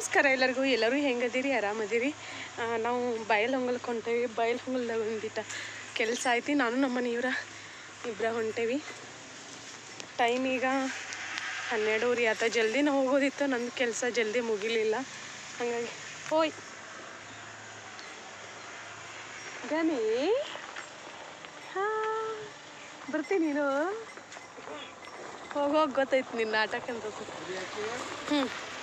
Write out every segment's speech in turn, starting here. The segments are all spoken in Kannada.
ನಮಸ್ಕಾರ ಎಲ್ಲರಿಗೂ ಎಲ್ಲರೂ ಹೆಂಗದಿರಿ ಆರಾಮದಿರಿ ಆ, ನಾವು ಬಯಲು ಹೊಂಗಲ್ಕ್ಕೆ ಹೊಂಟೇವಿ ಬಯಲು ಹೊಂಗಲ್ದಾಗ ಒಂದಿಟ ಕೆಲಸ ಐತಿ ನಾನು ನಮ್ಮ ಮನೆಯವ್ರ ಇಬ್ಬರ ಹೊಂಟೇವಿ ಟೈಮ್ ಈಗ ಹನ್ನೆರಡೂವರೆ ಆತ ಜಲ್ದಿ ನಾವು ಹೋಗೋದಿತ್ತು ನನ್ನ ಕೆಲಸ ಜಲ್ದಿ ಮುಗಿಲಿಲ್ಲ ಹಾಗಾಗಿ ಹೋಯ್ ಗಣಿ ಹಾಂ ಬರ್ತೀನಿ ನೀನು ಹೋಗೋಗಿ ಗೊತ್ತೈತಿ ನಿನ್ನ ನಾಟಕ ಅಂತ ಹ್ಞೂ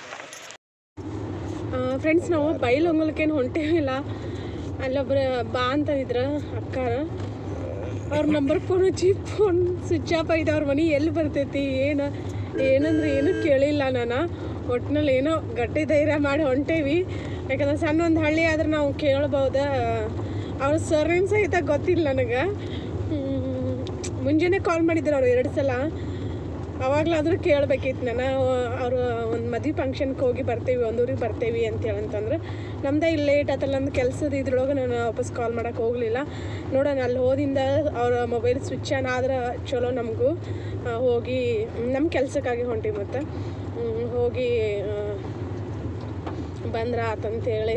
ಫ್ರೆಂಡ್ಸ್ ನಾವು ಬೈಲ್ ಹೊಂಗಲ್ಕೇನು ಹೊಂಟೇವಿಲ್ಲ ಅಲ್ಲೊಬ್ರು ಬಾ ಅಂತಂದಿದ್ರ ಅಕ್ಕಾರ ಅವ್ರ ನಂಬರ್ ಫೋನ್ ಹಚ್ಚಿ ಫೋನ್ ಸ್ವಿಚ್ ಆಫ್ ಐತೆ ಅವ್ರ ಮನೆ ಎಲ್ಲಿ ಬರ್ತೈತಿ ಏನು ಏನಂದ್ರೆ ಏನೂ ಕೇಳಿಲ್ಲ ನಾನು ಒಟ್ನಲ್ಲಿ ಏನೋ ಗಟ್ಟಿ ಧೈರ್ಯ ಮಾಡಿ ಹೊಂಟೇವಿ ಯಾಕಂದ್ರೆ ಸಣ್ಣ ಒಂದು ಹಳ್ಳಿ ಆದ್ರೆ ನಾವು ಕೇಳ್ಬೋದು ಅವ್ರ ಸರ್ನೇಮ್ ಸಹಿತ ಗೊತ್ತಿಲ್ಲ ನನಗೆ ಮುಂಜಾನೆ ಕಾಲ್ ಮಾಡಿದ್ರು ಅವ್ರು ಎರಡು ಸಲ ಅವಾಗಲಾದ್ರೂ ಕೇಳಬೇಕಿತ್ತು ನಾನು ಅವರು ಒಂದು ಮದುವೆ ಫಂಕ್ಷನ್ಗೆ ಹೋಗಿ ಬರ್ತೀವಿ ಒಂದೂರಿಗೆ ಬರ್ತೀವಿ ಅಂತೇಳಿ ಅಂತಂದ್ರೆ ನಮ್ದೇ ಇಲ್ಲಿ ಲೇಟ್ ಆತಲ್ಲ ನಂದು ಕೆಲಸದ ಇದ್ರೊಳಗೆ ನಾನು ವಾಪಸ್ ಕಾಲ್ ಮಾಡೋಕೆ ಹೋಗಲಿಲ್ಲ ನೋಡೋಣ ಅಲ್ಲಿ ಹೋದಿಂದ ಅವ್ರ ಮೊಬೈಲ್ ಸ್ವಿಚ್ ಆನ್ ಆದ್ರೆ ಚಲೋ ನಮಗೂ ಆ, ಹೋಗಿ ನಮ್ಮ ಕೆಲಸಕ್ಕಾಗಿ ಹೊಂಟಿವಿ ಮತ್ತು ಹ್ಮ್, ಹೋಗಿ ಆ, ಬಂದ್ರ ಆತಂತೇಳಿ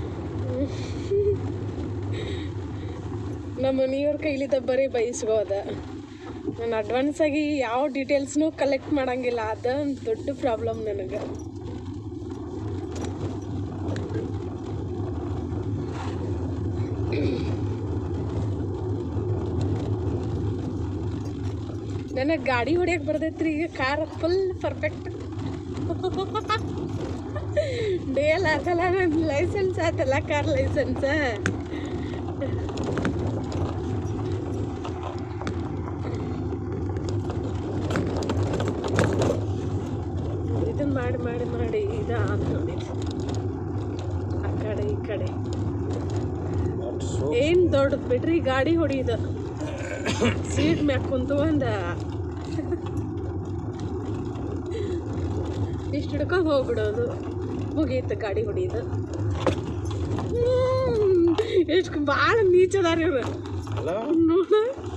ನಮ್ಮ ಮನೆಯವ್ರ ಕೈಲಿದ್ದ ಬರೀ ಬೈಸ್ಕೋದ ನಾನು ಅಡ್ವಾನ್ಸ್ ಆಗಿ ಯಾವ ಡೀಟೇಲ್ಸ್ನೂ ಕಲೆಕ್ಟ್ ಮಾಡಂಗಿಲ್ಲ ಅದ ಒಂದ್ ದೊಡ್ಡ ಪ್ರಾಬ್ಲಮ್ ನನಗೆ ನನಗೆ ಗಾಡಿ ಹೊಡ್ಯಕ್ಕೆ ಬರ್ತೈತ್ರಿ ಈಗ car full perfect D L ಆತಲ್ಲ ನನ್ನ ಲೈಸೆನ್ಸ್ ಆತಲ್ಲ ಕಾರ್ ಲೈಸೆನ್ಸ್ ಇದನ್ನ ಮಾಡಿ ಮಾಡಿ ಮಾಡಿ ಇದು ಆತ್ ನೋಡಿ ಆ ಕಡೆ ಈ ಕಡೆ ಏನ್ ದೊಡ್ಡದು ಬಿಡ್ರಿ ಗಾಡಿ ಹೊಡಿಯೋದು ಸೀಟ್ ಮ್ಯಾಗ ಕುಂತು ಒಂದ ಇಷ್ಟು ಹಿಡ್ಕೊಂಡು ಹೋಗ್ಬಿಡೋದು ಮುಗೀತು ಗಾಡಿ ಹೊಡಿಯೋದು ಎಷ್ಟು ಭಾಳ ನೀಚದಾರ ಇವ್ರು ಅಲ್ಲ ನೋಡ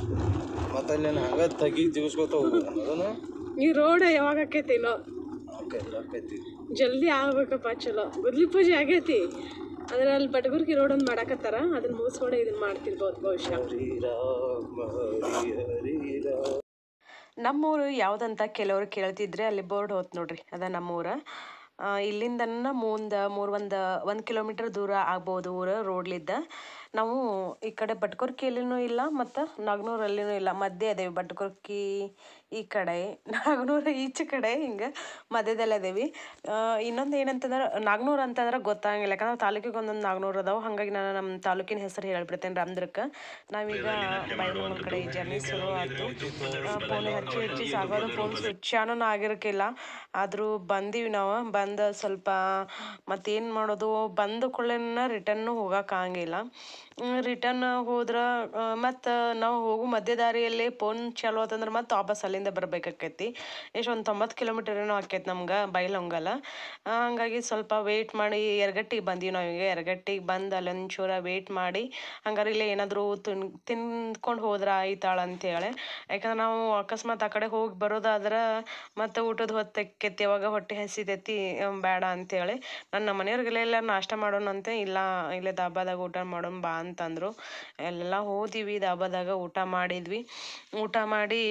ಮತ್ತೆ ಅಲ್ಲಿ ಹಂಗ ತಗಿ ಜಿಗಿಸ್ಕೊತ ಹೋಗ್ಬೇಕು ಅದನ್ನು ಈ ರೋಡ್ ಯಾವಾಗ ಆಕೈತಿನೋ ಓಕೆ ಆಕೈತಿ ಜಲ್ದಿ ಆಗ್ಬೇಕಪ್ಪ ಚಲೋ ಗುದ್ಲಿ ಪೂಜೆ ಆಗೈತಿ ಆದ್ರೆ ಅಲ್ಲಿ ಬಟಗುರ್ಗಿ ರೋಡ್ ಒಂದು ಮಾಡಾಕತ್ತಾರ ಅದನ್ನ ಮುಗಿಸ್ಕೊಂಡೆ ಇದನ್ನ ಮಾಡ್ತಿರ್ಬೋದು ಬಹುಶಃ ಹರಿ ರಾಮ ಹರಿ ಹರಿ ರಾಮ ನಮ್ಮೂರು ಯಾವುದಂತ ಕೆಲವರು ಕೇಳ್ತಿದ್ರೆ ಅಲ್ಲಿ ಬೋರ್ಡ್ ಹೋತ್ ನೋಡ್ರಿ ಅದ ನಮ್ಮೂರ ಆ, ಇಲ್ಲಿಂದನ ಮುಂದೆ ಮೂರು ಒಂದು ಒಂದು ಕಿಲೋಮೀಟರ್ ದೂರ ಆಗ್ಬೋದು ಊರು ರೋಡ್ಲಿದ್ದ ನಾವು ಈ ಕಡೆ ಬಟ್ಕೊರ್ಕಿಯಲ್ಲಿನೂ ಇಲ್ಲ ಮತ್ತು ನಾಗ್ನೂರಲ್ಲಿನೂ ಇಲ್ಲ ಮಧ್ಯೆ ಅದೇವಿ ಬಟ್ಕೊರ್ಕಿ ಈ ಕಡೆ ನಾಗ್ನೂರು ಈಚೆ ಕಡೆ ಹಿಂಗೆ ಮಧ್ಯದಲ್ಲಿ ಅದೇವಿ ಇನ್ನೊಂದು ಏನಂತಂದ್ರೆ ನಾಗ್ನೂರು ಅಂತಂದ್ರೆ ಗೊತ್ತಾಗಿಲ್ಲ ಯಾಕಂದ್ರೆ ತಾಲೂಕಿಗೆ ಒಂದೊಂದು ನಾಗ್ನೂರು ಅದಾವೆ ಹಾಗಾಗಿ ನಾನು ನಮ್ಮ ತಾಲೂಕಿನ ಹೆಸರು ಹೇಳ್ಬಿಡ್ತೇನೆ ರಾಮದುರ್ಗಕ್ಕೆ ನಾವೀಗ ಬೈಲೂರು ಕಡೆ ಜರ್ನಿ ಶುರು ಆಯ್ತು ಫೋನ್ ಹಚ್ಚಿ ಹಚ್ಚಿ ಸಾಗೋದು ಫೋನ್ ಸ್ವಿಚ್ ಆನ್ ಆಗಿರಕ್ಕಿಲ್ಲ ಆದರೂ ಬಂದೀವಿ ನಾವು ಬಂದು ಸ್ವಲ್ಪ ಮತ್ತೇನು ಮಾಡೋದು ಬಂದ ಕೂಡಲೇ ರಿಟರ್ನು ಹೋಗೋಕ್ಕಾಗಿಲ್ಲ ರಿಟರ್ನ್ ಹೋದ್ರೆ ಮತ್ತು ನಾವು ಹೋಗೋ ಮಧ್ಯ ದಾರಿಯಲ್ಲಿ ಫೋನ್ ಚಾಲು ಆತಂದ್ರೆ ಮತ್ತೆ ವಾಪಸ್ ಅಲ್ಲಿಂದ ಬರ್ಬೇಕಾಕೈತಿ ಎಷ್ಟು ಒಂದು ತೊಂಬತ್ತು ಕಿಲೋಮೀಟರ್ ಏನೋ ಆಕೈತಿ ನಮ್ಗೆ ಬೈಲೊಂಗಲ ಹಂಗಾಗಿ ಸ್ವಲ್ಪ ವೇಟ್ ಮಾಡಿ ಎರಗಟ್ಟಿಗೆ ಬಂದೀವಿ ನಾವೀಗ ಎರಗಟ್ಟಿಗೆ ಬಂದು ಅಲ್ಲಿ ಒಂಚೂರ ವೇಟ್ ಮಾಡಿ ಹಂಗಾರೆ ಇಲ್ಲೇ ಏನಾದರೂ ತಿನ್ ತಿನ್ಕೊಂಡು ಹೋದ್ರೆ ಆಯ್ತಾಳ ಅಂತೇಳಿ ಯಾಕಂದ್ರೆ ನಾವು ಅಕಸ್ಮಾತ್ ಆ ಕಡೆ ಹೋಗಿ ಬರೋದಾದ್ರೆ ಮತ್ತೆ ಊಟದ ಹೊತ್ತಕ್ಕೈತಿ ಯಾವಾಗ ಹೊಟ್ಟೆ ಹಸಿತೈತಿ ಅಮ್, ಬೇಡ ಅಂತೇಳಿ ನನ್ನ ಮನೆಯವ್ರಿಗೆಲ್ಲ ಎಲ್ಲ ನಾಷ್ಟ ಮಾಡೋಣ ಅಂತ ಇಲ್ಲ ಇಲ್ಲೇ ದಾಬಾದಾಗ ಊಟ ಮಾಡೋಣ ಬಾ ಅಂತಂದರು ಎಲ್ಲ ಹೋದಿವಿ ದಾಬಾದಾಗ ಊಟ ಮಾಡಿದ್ವಿ ಊಟ ಮಾಡಿ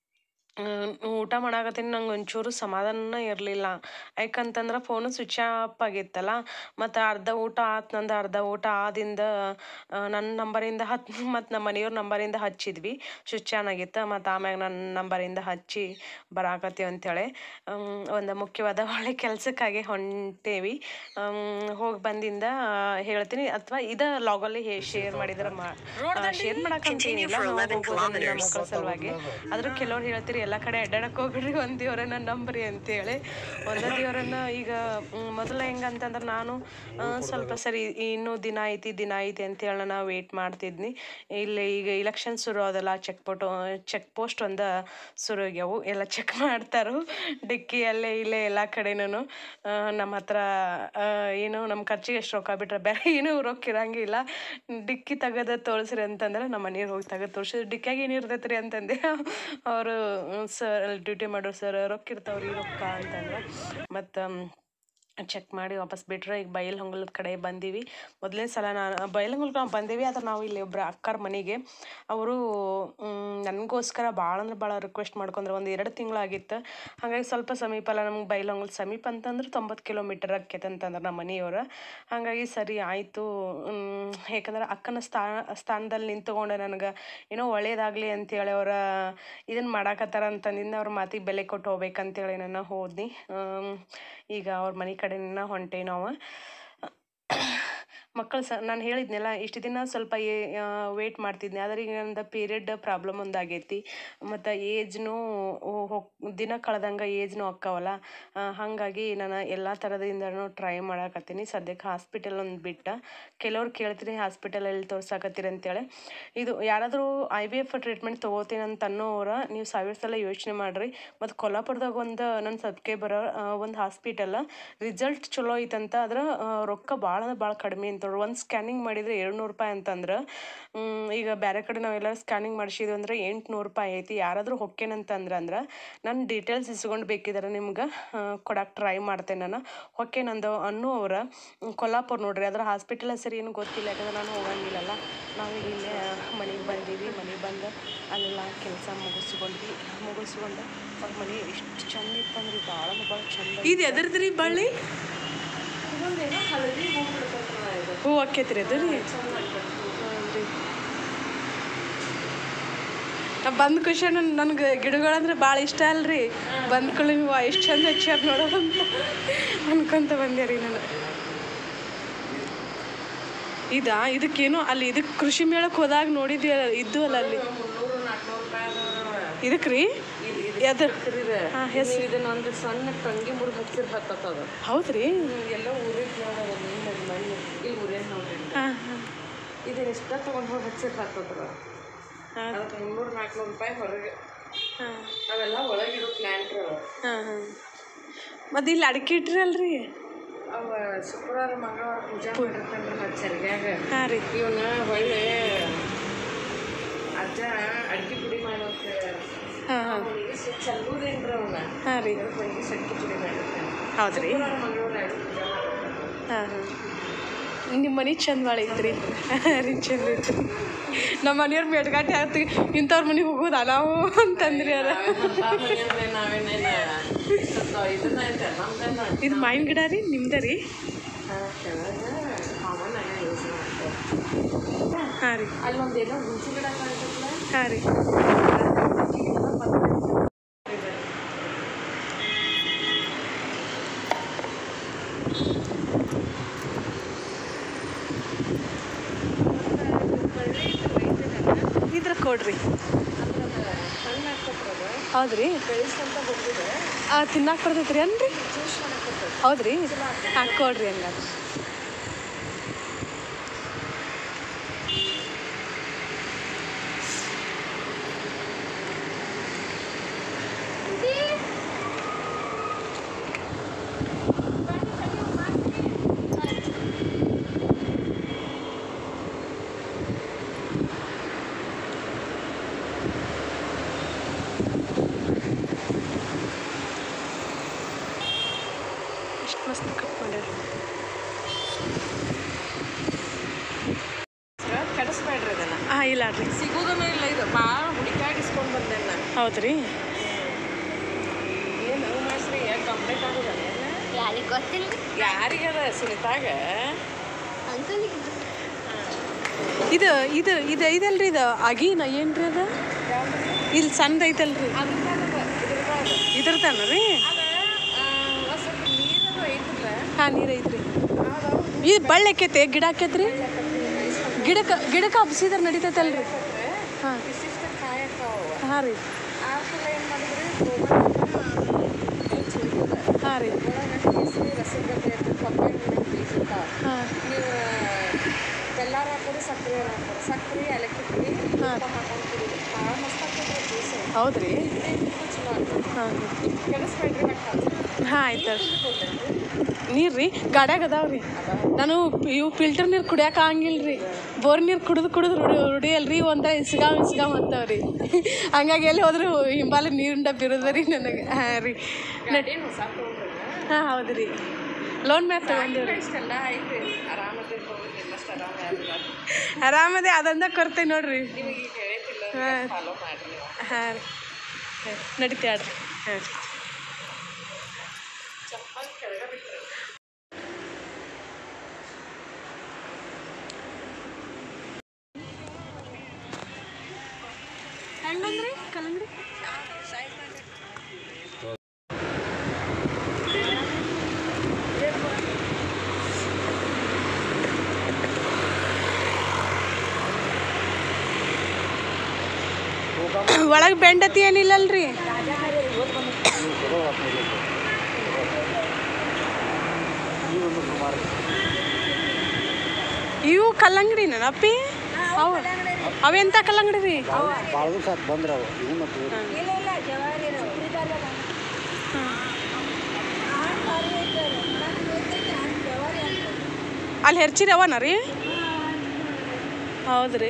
ಹ್ಮ್, ಊಟ ಮಾಡಾಕತ್ತೀನಿ ನಂಗೆ ಒಂಚೂರು ಸಮಾಧಾನ ಇರಲಿಲ್ಲ ಯಾಕಂತಂದ್ರೆ ಫೋನು ಸ್ವಿಚ್ ಆಫ್ ಆಗಿತ್ತಲ್ಲ ಮತ್ತು ಅರ್ಧ ಊಟ ಆತು ನಂದು ಅರ್ಧ ಊಟ ಆದಿಂದ ಆ, ನನ್ನ ನಂಬರಿಂದ ಹತ್ತು ಮತ್ತು ನಮ್ಮ ಮನೆಯವ್ರ ನಂಬರಿಂದ ಹಚ್ಚಿದ್ವಿ ಸ್ವಿಚ್ ಆನ್ ಆಗಿತ್ತು ಮತ್ತು ಆಮ್ಯಾಗ ನನ್ನ ನಂಬರಿಂದ ಹಚ್ಚಿ ಬರಾಕತ್ತೀವಿ ಅಂತೇಳಿ ಒಂದು ಮುಖ್ಯವಾದ ಒಳ್ಳೆ ಕೆಲಸಕ್ಕಾಗಿ ಹೊಂಟೇವಿ ಹೋಗಿ ಬಂದಿಂದ ಆ, ಹೇಳ್ತೀನಿ ಅಥವಾ ಇದ ಲಾಗಲ್ಲಿ ಶೇರ್ ಮಾಡಿದ್ರೆ ಶೇರ್ ಮಾಡಕ್ಕಂತೇನಿಲ್ಲ ನಾವು ಹೋಗೋದು ನನ್ನ ಮಕ್ಕಳ ಸಲುವಾಗಿ ಆದ್ರೂ ಕೆಲವ್ರು ಹೇಳ್ತೀರಿ ಎಲ್ಲ ಕಡೆ ಅಡ್ಡಾಡಕ್ಕೆ ಹೋಗ್ಬಿಡ್ರಿ ಒಂದು ದೇವರನ್ನ ನಂಬ್ರಿ ಅಂತೇಳಿ ಒಂದೇ ದೇವರನ್ನ ಈಗ ಮ್, ಮೊದಲ ಹೆಂಗಂತಂದ್ರೆ ನಾನು ಆ, ಸ್ವಲ್ಪ ಸರಿ ಇನ್ನೂ ದಿನ ಐತಿ ದಿನ ಐತಿ ಅಂತೇಳಿ ನಾನು ವೇಟ್ ಮಾಡ್ತಿದ್ನಿ ಇಲ್ಲಿ ಈಗ ಇಲೆಕ್ಷನ್ ಶುರು ಆದಲ್ಲ ಚೆಕ್ ಪೋಟು ಚೆಕ್ ಪೋಸ್ಟ್ ಒಂದು ಶುರು ಆಗ್ಯಾವು ಎಲ್ಲ ಚೆಕ್ ಮಾಡ್ತಾರು ಡಿಕ್ಕಿ ಅಲ್ಲೇ ಇಲ್ಲೇ ಎಲ್ಲ ಕಡೆನೂ ನಮ್ಮ ಹತ್ರ ಆ, ಏನು ನಮ್ಮ ಖರ್ಚಿಗೆ ಎಷ್ಟು ರೊಕ್ಕ ಬಿಟ್ರೆ ಬೇರೆ ಏನೂ ರೊಕ್ಕ ಇರಂಗಿಲ್ಲ ಡಿಕ್ಕಿ ತೆಗೆದ ತೋರಿಸ್ರಿ ಅಂತಂದ್ರೆ ನಮ್ಮ ಮನೆಯವ್ರು ಹೋಗಿ ತೆಗೆದು ತೋರಿಸಿದ್ರು ಡಿಕ್ಕಿಯಾಗ ಏನು ಇರ್ತೈತೆ ರೀ ಅಂತಂದೆ ಅವರು ಸರ್ ಡ್ಯೂಟಿ ಮಾಡೋರು ಸರ್ ರೊಕ್ಕ ಇರ್ತಾವ್ರಿ ರೊಕ್ಕ ಅಂತಂದ್ರೆ ಮತ್ತು ಚೆಕ್ ಮಾಡಿ ವಾಪಸ್ ಬಿಟ್ರೆ ಈಗ ಬೈಲಹೊಂಗಲದ ಕಡೆ ಬಂದೀವಿ ಮೊದಲನೇ ಸಲ ನಾನು ಬೈಲಹೊಂಗಲಕ್ಕೆ ನಾವು ಬಂದೀವಿ ಆದ್ರೆ ನಾವು ಇಲ್ಲಿ ಒಬ್ಬರು ಅಕ್ಕರ ಮನೆಗೆ ಅವರು ನನಗೋಸ್ಕರ ಭಾಳ ಅಂದ್ರೆ ಭಾಳ ರಿಕ್ವೆಸ್ಟ್ ಮಾಡ್ಕೊಂಡ್ರು ಒಂದು ಎರಡು ತಿಂಗಳಾಗಿತ್ತು ಹಾಗಾಗಿ ಸ್ವಲ್ಪ ಸಮೀಪ ಅಲ್ಲ ನಮ್ಗೆ ಬೈಲಹೊಂಗಲ ಸಮೀಪ ಅಂತಂದ್ರೆ ತೊಂಬತ್ತು ಕಿಲೋಮೀಟರ್ ಆಕೈತೆ ಅಂತಂದ್ರೆ ನಮ್ಮ ಮನೆಯವರು ಹಾಗಾಗಿ ಸರಿ ಆಯಿತು ಯಾಕಂದ್ರೆ ಅಕ್ಕನ ಸ್ಥಾ ಸ್ಥಾನದಲ್ಲಿ ನಿಂತ್ಕೊಂಡು ನನಗೆ ಏನೋ ಒಳ್ಳೇದಾಗಲಿ ಅಂತೇಳಿ ಅವರ ಇದನ್ನು ಮಾಡಾಕತ್ತಾರ ಅಂತಂದಿಂದ ಅವ್ರ ಮಾತಿಗೆ ಬೆಲೆ ಕೊಟ್ಟು ಹೋಗ್ಬೇಕಂತೇಳಿ ನಾನು ಹೋದ್ನಿ ಆಮ್, ಈಗ ಅವ್ರ ಮನೆ ಕಡೆನ ಹೊಂಟೆ ನಾವು ಮಕ್ಕಳು ಸ ನಾನು ಹೇಳಿದ್ನಲ್ಲ ಇಷ್ಟು ದಿನ ಸ್ವಲ್ಪ ಏ ವೇಟ್ ಮಾಡ್ತಿದ್ದೆ ಆದರೆ ಈಗ ನಂದು ಪೀರಿಯಡ್ ಪ್ರಾಬ್ಲಮ್ ಒಂದಾಗೈತಿ ಮತ್ತು ಏಜ್ನೂ ಹೋಗ್ ದಿನ ಕಳೆದಂಗೆ ಏಜ್ನೂ ಹೊಕ್ಕಾವಲ್ಲ ಆ, ಹಾಗಾಗಿ ನಾನು ಎಲ್ಲ ಥರದಿಂದನೂ ಟ್ರೈ ಮಾಡಾಕತ್ತೀನಿ ಸದ್ಯಕ್ಕೆ ಹಾಸ್ಪಿಟಲ್ ಒಂದು ಬಿಟ್ಟು ಕೆಲವ್ರು ಕೇಳ್ತೀನಿ ಹಾಸ್ಪಿಟಲ್ ಎಲ್ಲಿ ತೋರ್ಸಾಕತ್ತೀರಿ ಅಂತೇಳಿ ಇದು ಯಾರಾದರೂ ಐ ವಿ ಎಫ್ ಟ್ರೀಟ್ಮೆಂಟ್ ತೊಗೋತೀನಿ ಅಂತ ಅನ್ನೋರ ನೀವು ಸಾವಿರ ಸಲ ಯೋಚನೆ ಮಾಡಿರಿ ಮತ್ತು ಕೊಲ್ಲಾಪುರದಾಗ ಒಂದು ನನ್ನ ಸಬ್ಸ್ಕ್ರೈಬರ್ ಒಂದು ಹಾಸ್ಪಿಟಲ್ ರಿಸಲ್ಟ್ ಚಲೋ ಐತಂತ ಅದ್ರ ಆ, ರೊಕ್ಕ ಭಾಳ ಅಂದ್ರೆ ಭಾಳ ಕಡಿಮೆ ಅಂತ ಒಂದು ಸ್ಕ್ಯಾನಿಂಗ್ ಮಾಡಿದರೆ ಏಳ್ನೂರು ರೂಪಾಯಿ ಅಂತಂದ್ರೆ ಮ್, ಈಗ ಬೇರೆ ಕಡೆ ನಾವೆಲ್ಲರೂ ಸ್ಕ್ಯಾನಿಂಗ್ ಮಾಡಿಸಿದ್ವಿ ಅಂದ್ರೆ ಎಂಟುನೂರು ರೂಪಾಯಿ ಐತಿ ಯಾರಾದರೂ ಹೊಕ್ಕೇನಂತಂದ್ರೆ ಅಂದ್ರೆ ನನ್ನ ಡೀಟೇಲ್ಸ್ ಇಸ್ಕೊಂಡು ಬೇಕಿದ್ರೆ ನಿಮ್ಗೆ ಕೊಡಕ್ಕೆ ಟ್ರೈ ಮಾಡ್ತೇನೆ ನಾನು ಹೊಕ್ಕೇನಂದು ಅನ್ನೋ ಅವ್ರ ಮ್, ಕೊಲ್ಲಾಪುರ ನೋಡ್ರಿ ಅದ್ರ ಹಾಸ್ಪಿಟಲ್ ಹೆಸರು ಏನು ಗೊತ್ತಿಲ್ಲ ಯಾಕಂದ್ರೆ ನಾನು ಹೋಗಂಗಿಲ್ಲಲ್ಲ ನಾವೀಗ ಇಲ್ಲೇ ಮನೆಗೆ ಬಂದೀವಿ ಮನೆಗೆ ಬಂದು ಅಲ್ಲೆಲ್ಲ ಕೆಲಸ ಮುಗಿಸ್ಕೊಂಡ್ವಿ ಮುಗಿಸ್ಕೊಂಡು ಅವ್ರ ಮನೆ ಎಷ್ಟು ಚಂದ ಇತ್ತಂದ್ರೆ ಭಾಳ ಅಂದ್ರೆ ಭಾಳ ಚಂದ ಇದು ಎದ್ರದ್ರಿ ಬಳ್ಳಿ ಹೂ ಆಕೈತ್ರಿ ಅದು ರೀ ನಾ ಬಂದ ಖುಷಿ ನನಗೆ ಗಿಡಗಳಂದ್ರೆ ಭಾಳ ಇಷ್ಟ ಅಲ್ರಿ ಬಂದ್ಕೊಳ್ಳಿ ನೀವು ಎಷ್ಟು ಚಂದ ಹಚ್ಚಾರ ನೋಡೋದಂತ ಅನ್ಕೊಂತ ಬಂದೆ ರೀ ನಾನು ಇದಾ ಇದಕ್ಕೇನು ಅಲ್ಲಿ ಇದಕ್ಕೆ ಕೃಷಿ ಮೇಳಕ್ಕೆ ಹೋದಾಗ ನೋಡಿದ್ವಿ ಇದ್ದು ಅಲ್ಲ ಅಲ್ಲಿ ಇದಕ್ಕೆ ರೀ ಎದ್ರ ಹಾಂ ಹೆಸರು ಇದನ್ನ ಒಂದು ಸಣ್ಣ ಟಂಗಿ ಮುರಿದು ಹಚ್ಚಿರ್ ಹತ್ತದ ಹೌದ್ರಿ ಎಲ್ಲ ಊರಿಗೆ ನೋಡೋದು ಮಣ್ಣು ಇಲ್ಲಿ ಊರೇನು ನೋಡ್ರಿ ಹಾಂ ಹಾಂ ಇದನ್ನ ಎಷ್ಟ ತಗೊಂಡ್ ಹೋಗಿ ಹಚ್ಚಿರ್ ಹತ್ತದ್ರ ಅದಕ್ಕೆ ಮುನ್ನೂರು ನಾಲ್ಕುನೂರು ರೂಪಾಯಿ ಹೊರಗೆ ಹಾಂ ಅವೆಲ್ಲ ಒಳಗಿರೋ ಪ್ಲಾಂಟ್ ಹಾಂ ಹಾಂ ಮತ್ತು ಇಲ್ಲಿ ಅಡಿಕೆ ಇಟ್ರಲ್ರಿ ಅವ ಶುಕ್ರವಾರ ಮಂಗಳವಾರ ಪೂಜೆ ಮಾಡಿರ್ತಾನ್ರಿ ಮತ್ತೆ ಚರ್ಗ್ಯಾಗ ಹಾಂ ರೀ ಇವನ್ನ ಹೊಳ್ಳಿ ಅಜ್ಜ ಅಡ್ಗೆ ಪುಡಿ ಮಾಡೋಕೆ ಹಾಂ ಹಾಂ ಚಲ್ಲೂದೇನ್ರಿ ಅವನ್ನ ಹಾಂ ರೀ ಹೊಳ್ಗಿ ಸಡ್ಕಿ ಪುಡಿ ಮಾಡಿರ್ತಾನೆ ಹೌದ್ರಿ ಶುಕ್ರವಾರ ಮಂಗಳವಾರ ಎರಡು ಪೂಜೆ ಮಾಡ್ತಾರೆ ಹಾಂ ಹಾಂ ನಿಮ್ಮ ಮನೆ ಚಂದ ಭಾಳ ಐತ್ರಿ ರೀ ಚಂದ ಐತ್ರಿ ನಮ್ಮ ಮನೆಯವ್ರ ಮೇಟ್ಗಾಟಿ ಆಗ್ತಿ ಇಂಥವ್ರ ಮನೆಗೆ ಹೋಗೋದಾ ನಾವು ಅಂತಂದ್ರಿ ಅದ ನಾವೇನೇನ ಇದನ್ನ ಐತೆ ನಮ್ದನ್ನ ಇದು ಮಾವಿನ ಗಿಡ ರೀ ನಿಮ್ದ ರೀ ಕಾಮನ್ ಆಗಿ ಯೂಸ್ ಮಾಡ್ತಾರೆ ಹಾಂ ರೀ ಅಲ್ಲೊಂದೇನೋ ಹುಂಚಿ ಗಿಡ ಕಾಣ್ತಲ್ಲ ಹಾಂ ರೀ ಇದ್ರ ಕೊಡ್ರಿ ಸಣ್ಣ ಹಾಕ್ತದ ಹೌದ್ರಿ ಬೆಳೆಸ್ಕೊಂತ ಬಂದಿದೆ ಆ, ತಿನ್ನಾಕ ಬರ್ತೈತ್ರಿ ಅನ್ರಿ ಜ್ಯೂಸ್ ಮಾಡಕ್ಕೆ ಹೌದ್ರಿ ಹಾಂ ಕೊಡ್ರಿ ಹಂಗಾದ್ರೆ ಎಷ್ಟು ಮಸ್ತ್ ಕಟ್ ಮಾಡ್ಯಾರ ಕೆಡಿಸ್ಬೇಡ್ರಿ ಅದನ್ನ ಹಾಂ ಇಲ್ಲ ರೀ ಸಿಗೋದನ್ನ ಇಲ್ಲ ಇದು ಭಾಳ ಹುಡುಕಾಡಿಸ್ಕೊಂಡು ಬಂದೆ ನಾನು ಹೌದ್ರಿ ಏನು ಮಾಸ್ರಿ ಕಂಪ್ಲೇಂಟ್ ಆಗೋದಲ್ಲ ಯಾರಿಗೆ ಗೊತ್ತಿಲ್ಲ ಯಾರಿಗದ ಸುನಿತಾಗ ಅಂಕಲಿಗೆ ಇದು ಇದು ಇದು ಇದಲ್ರಿ ಇದು ಅಗಿನ ಏನ್ರಿ ಅದು ಇಲ್ಲಿ ಸಣ್ಣ ಐತಲ್ರಿ ಇದ್ರತಾನ ರೀ ಅದ ಆ, ಸ್ವಲ್ಪ ನೀರದು ಐತಲ್ಲ ಹಾಂ ನೀರು ಐತ್ರಿ ಇದು ಬಳ್ಳಿ ಆಕೈತೆ ಗಿಡ ಆಕೈತ್ರಿ ಗಿಡಕ್ಕೆ ಗಿಡಕ್ಕೆ ಹಬ್ಸಿದ್ರೆ ನಡೀತೈತಲ್ರಿ ಹಾಂ ಇಷ್ಟಿಷ್ಟ ಕಾಯಕ್ಕವ ಹಾಂ ರೀ ಆಮೇಲೆ ಏನು ಮಾಡಿದ್ರಿ ಹಾಂ ರೀ ಒಳಗೆ ಕೇಸರಿ ರಸಗಡ್ಡೆ ಇರ್ತದೆ ಪಪ್ಪಾಯಿ ಹಣ್ಣಿನ ಬೀಜ ಇರ್ತಾವ. ಹಾಂ ನೀವು ಬೆಲ್ಲಾರ ಹಾಕೋದು ಸಕ್ಕರೆ ಹಾಕೋದು ಸಕ್ಕರೆ ಏಲಕ್ಕಿ ಪುಡಿ ತುಪ್ಪ ಹಾಕೊಂಡು ಕುಡಿದು ಭಾಳ ಮಸ್ತ್ ಆಗ್ತದೆ ಜ್ಯೂಸ್ ಹೌದ್ರಿ ಚಲೋ ಆಗ್ತದೆ ಹಾಂ ಕೆಡಿಸ್ಬೇಡ್ರಿ ಹಾಕಿ ಹಾಂ ಆಯ್ತು ನೀರು ರೀ ಗಾಡ್ಯಾಗ ಅದಾವ ರೀ ನಾನು ಇವು ಫಿಲ್ಟರ್ ನೀರು ಕುಡಿಯಕ್ಕೆ ಆಗಂಗಿಲ್ಲ ರೀ ಬೋರ್ ನೀರು ಕುಡಿದು ಕುಡಿದು ರೂಢಿ ರೂಢಿಯಲ್ರಿ ಒಂಥರ ಇಸ್ಗಾಮ್ ಇಸ್ಗಾಮ್ ಅಂತವ ರೀ ಹಂಗಾಗಿ ಎಲ್ಲಿ ಹೋದ್ರೆ ಹಿಂಬಾಲ ನೀರಿನ ಡಬ್ಬ ಇರೋದ ರೀ ನನಗೆ ಹಾಂ ರೀ ಗಾಡಿ ಹೊಸ ತೊಗೊಂಡ್ರೆ ಹಾಂ ಹೌದು ರೀ ಲೋನ್ ಮ್ಯಾಗ ತಗೊಂಡಿವ್ರಿ ಇಷ್ಟೆಲ್ಲ ಐತಿ ಆರಾಮದಿರ್ ಹೋಗ್ರಿ ಇನ್ನಷ್ಟು ಆರಾಮ ಯಾರಿಲ್ಲ ಆರಾಮದೇ ಅದಂದ ಕೊರತೆ ನೋಡ್ರಿ ನಿಮಗೆ ಈಗ ಹೇಳಿತಿಲ್ಲ ಫಾಲೋ ಮಾಡ್ರಿ ನೀವು ಹಾಂ ರೀ ನಡೀತಾಳ್ರಿ ಹಾಂ ಚಪ್ಪಲ್ ಕೆಳಗೆ ಬಿಟ್ರಿ ಹೆಂಗಂದ್ರಿ ಕಲ್ಲಂಗಡಿ ಒಳಗೆ ಬೆಂಡತಿ ಏನಿಲ್ಲಲ್ರಿ ಇವು ಕಲ್ಲಂಗಡಿನಪ್ಪಿ ಅವು ಅವೆಂತ ಕಲ್ಲಂಗಡಿ ರೀ ಭಾಳ ದಿವಸ ಆತು ಬಂದ್ರೆ ಅವು ಇವು ಮತ್ತು ಅಲ್ಲಿ ಹೆರ್ಚಿರಿ ಅವನ ರೀ ಹೌದ್ರಿ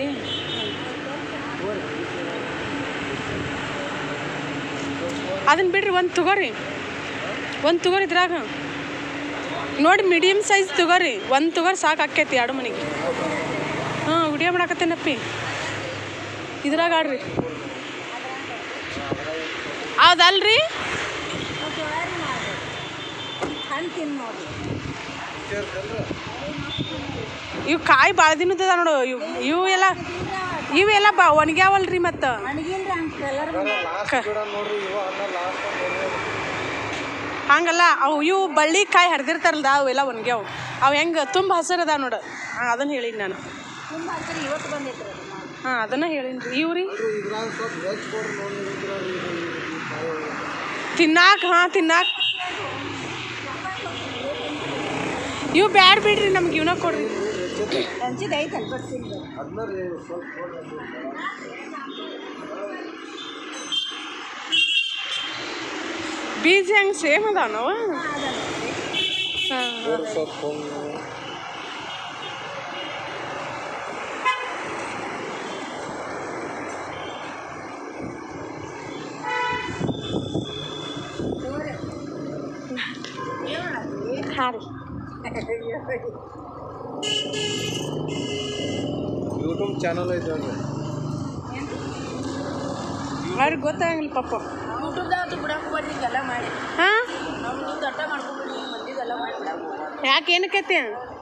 ಅದನ್ನ ಬಿಡ್ರಿ ಒಂದು ತಗೋರಿ ಒಂದು ತಗೋರಿ ಇದ್ರಾಗ ನೋಡಿ ಮೀಡಿಯಮ್ ಸೈಜ್ ತಗೋರಿ ಒಂದು ತಗೋರಿ ಸಾಕು ಆಕ್ಕೈತಿ ಎರಡು ಮನೆಗೆ ಹಾಂ ವಿಡಿಯೋ ಮಾಡಾಕತ್ತೇನಪ್ಪಿ ಇದ್ರಾಗ ಆಡ್ರಿ ಹೌದಲ್ರಿ ಇವು ಕಾಯಿ ಭಾಳ ದಿನದ ನೋಡು ಇವು ಇವು ಎಲ್ಲ ಇವು ಎಲ್ಲ ಬಾ ಒಣಗ್ಯಾವಲ್ರಿ ಮತ್ತು ನೋಡ್ರಿ ಇವ ಅನ್ನ ಲಾಸ್ಟ್ ಹಂಗಲ್ಲ ಅವು ಇವು ಬಳ್ಳಿ ಕಾಯಿ ಹರಿದಿರ್ತಾರಲ್ದ ಅವೆಲ್ಲ ಒಣಗ್ಯಾವ ಅವು ಹೆಂಗೆ ತುಂಬ ಹಸಿರು ಅದಾವ ನೋಡು ಹಾಂ ಅದನ್ನು ಹೇಳಿನಿ ನಾನು ಹಾಂ ಅದನ್ನು ಹೇಳಿನಿ ರೀ ಇವು ರೀ ಇದ್ರಾಗ ಸ್ವಲ್ಪ ವೆಜ್ ಕೊಡ್ರಿ ನೋಡಿ ತಿನ್ನಾಕ ಹಾಂ ತಿನ್ನಾಕ ಇವು ಬ್ಯಾಡ ಬಿಡ್ರಿ ನಮ್ಗೆ ಇವನ ಕೊಡ್ರಿ ಅದನ್ನ ರೀ ಸ್ವಲ್ಪ ಕೊಡ್ರಿ ಬೀಜ ಹೆಂಗೆ ಸೇಮ್ ಅದಾವ ನಾವು ಹಾಂ ಕೊಡ್ರಿ ಸ್ವಲ್ಪ ಹೋಗಿ ಹಾಂ ರೀ ಯೂಟ್ಯೂಬ್ ಚಾನಲ್ ಐತೆ ನೋಡ್ರಿ ಅವ್ರಿಗೆ ಗೊತ್ತಾಗಂಗಿಲ್ಲ ಪಾಪ ಯೂಟ್ಯೂಬ್ದಾಗ ಬಿಡಕ್ಕೆ ಬರ್ರಿ ಎಲ್ಲ ಮಾಡಿ ಹಾಂ ನಾವು ನೀವು ದಟ್ಟ ಮಾಡ್ಕೊಂಡ್ಬಿಡಿ ಮಂದಿದೆಲ್ಲ ಮಾಡಿ ಬಿಡಕ್ಕೆ ಯಾಕೆ ಏನಕ್ಕೈತಿ